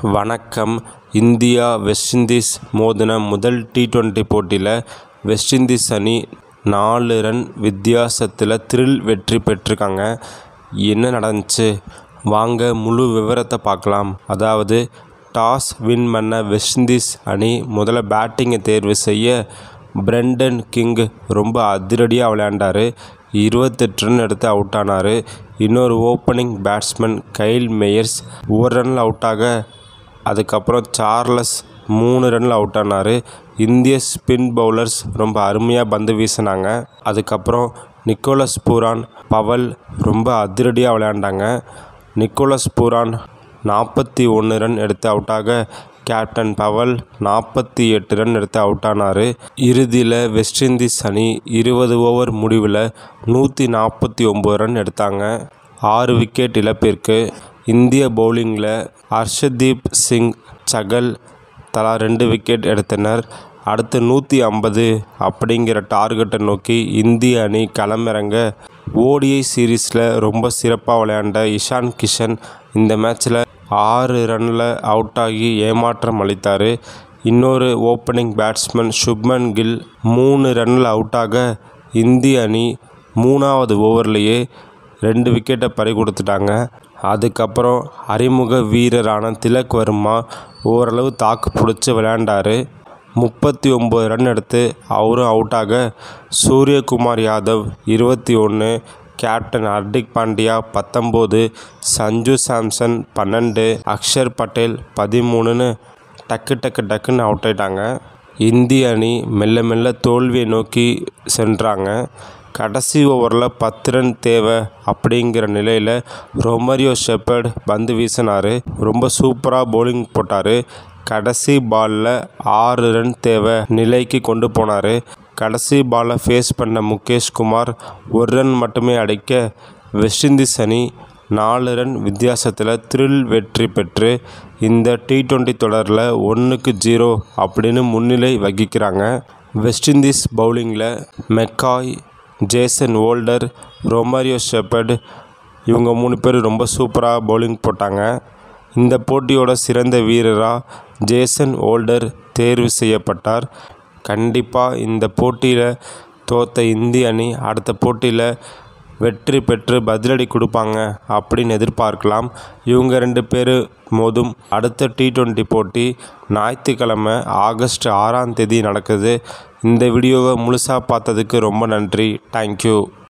வணக்கம் India west Indies மோதின முதல் டி டுவெண்ட்டி போட்டியில் வெஸ்ட் இண்டீஸ் அணி நாலு ரன் வித்தியாசத்தில் த்ரில் வெற்றி பெற்றிருக்காங்க என்ன நடந்துச்சு வாங்க முழு விவரத்தை பார்க்கலாம் அதாவது டாஸ் வின் பண்ண வெஸ்ட் இண்டீஸ் அணி முதல்ல பேட்டிங்கை தேர்வு செய்ய பிரெண்டன் கிங் ரொம்ப அதிரடியாக விளையாண்டார் இருபத்தெட்டு ரன் எடுத்து அவுட் ஆனார் இன்னொரு ஓப்பனிங் பேட்ஸ்மேன் கைல் மேயர்ஸ் ஒரு ரனில் அவுட் ஆக அதுக்கப்புறம் சார்லஸ் மூணு ரனில் அவுட் ஆனார் இந்திய ஸ்பின் பவுலர்ஸ் ரொம்ப அருமையாக பந்து வீசினாங்க அதுக்கப்புறம் நிக்கோலஸ் பூரான் பவல் ரொம்ப அதிரடியாக விளையாண்டாங்க நிக்கோலஸ் பூரான் நாற்பத்தி ஒன்று ரன் எடுத்து அவுட் ஆக கேப்டன் பவல் நாற்பத்தி எட்டு ரன் எடுத்து அவுட் ஆனார் இறுதியில் வெஸ்ட் இண்டீஸ் அணி இருபது ஓவர் முடிவில் நூற்றி நாற்பத்தி ஒம்பது ரன் எடுத்தாங்க ஆறு விக்கெட் இழப்பிற்கு இந்திய பவுலிங்கில் ஹர்ஷதீப் சிங் சகல் தலா ரெண்டு விக்கெட் எடுத்தனர் அடுத்து நூற்றி ஐம்பது அப்படிங்கிற டார்கெட்டை நோக்கி இந்திய அணி களமிறங்க ஓடிஐ சீரீஸில் ரொம்ப சிறப்பாக விளையாண்ட இஷான் கிஷன் இந்த மேட்ச்சில் ஆறு ரனில் அவுட் ஆகி ஏமாற்றம் அளித்தார் இன்னொரு ஓப்பனிங் பேட்ஸ்மேன் சுப்மன் கில் மூணு ரனில் அவுட் ஆக இந்திய அணி மூணாவது ஓவர்லேயே ரெண்டு விக்கெட்டை பறி கொடுத்துட்டாங்க அதுக்கப்புறம் அறிமுக வீரரான திலக் வர்மா ஓரளவு தாக்கு பிடிச்சி விளையாண்டார் முப்பத்தி ஒம்பது ரன் எடுத்து அவரும் அவுட் ஆக சூரியகுமார் யாதவ் இருபத்தி ஒன்று கேப்டன் ஹர்திக் பாண்டியா பத்தொம்போது சஞ்சு சாம்சன் பன்னெண்டு அக்ஷர் பட்டேல் பதிமூணுன்னு டக்கு டக்கு டக்குன்னு அவுட் ஆயிட்டாங்க இந்திய அணி மெல்ல மெல்ல தோல்வியை நோக்கி சென்றாங்க கடைசி ஓவரில் பத்து ரன் தேவை அப்படிங்கிற நிலையில் ரொமரியோ ஷெப்பர்ட் பந்து வீசினார் ரொம்ப சூப்பராக பவுலிங் போட்டார் கடைசி பாலில் ஆறு ரன் தேவை நிலைக்கு கொண்டு போனார் கடைசி பாலை ஃபேஸ் பண்ண முகேஷ் குமார் ஒரு ரன் மட்டுமே அடிக்க வெஸ்ட் இண்டீஸ் அணி நாலு ரன் வித்தியாசத்தில் த்ரில் வெற்றி பெற்று இந்த டி டுவெண்ட்டி தொடரில் ஒன்றுக்கு ஜீரோ அப்படின்னு முன்னிலை வகிக்கிறாங்க வெஸ்ட் இண்டீஸ் பவுலிங்கில் McCoy Jason Holder Romario Shepherd இவங்க மூணு பேர் ரொம்ப சூப்பராக பவுலிங் போட்டாங்க இந்த போட்டியோட சிறந்த வீரராக ஜேசன் ஓல்டர் தேர்வு செய்யப்பட்டார் கண்டிப்பாக இந்த போட்டியில் தோத்த இந்திய அணி அடுத்த போட்டியில் வெற்றி பெற்று பதிலடி கொடுப்பாங்க அப்படின்னு எதிர்பார்க்கலாம் இவங்க ரெண்டு பேர் மோதும் அடுத்த டி டுவெண்ட்டி போட்டி ஞாயிற்றுக்கிழமை ஆகஸ்ட் ஆறாம் தேதி நடக்குது இந்த வீடியோவை முழுசாக பார்த்ததுக்கு ரொம்ப நன்றி தேங்க்யூ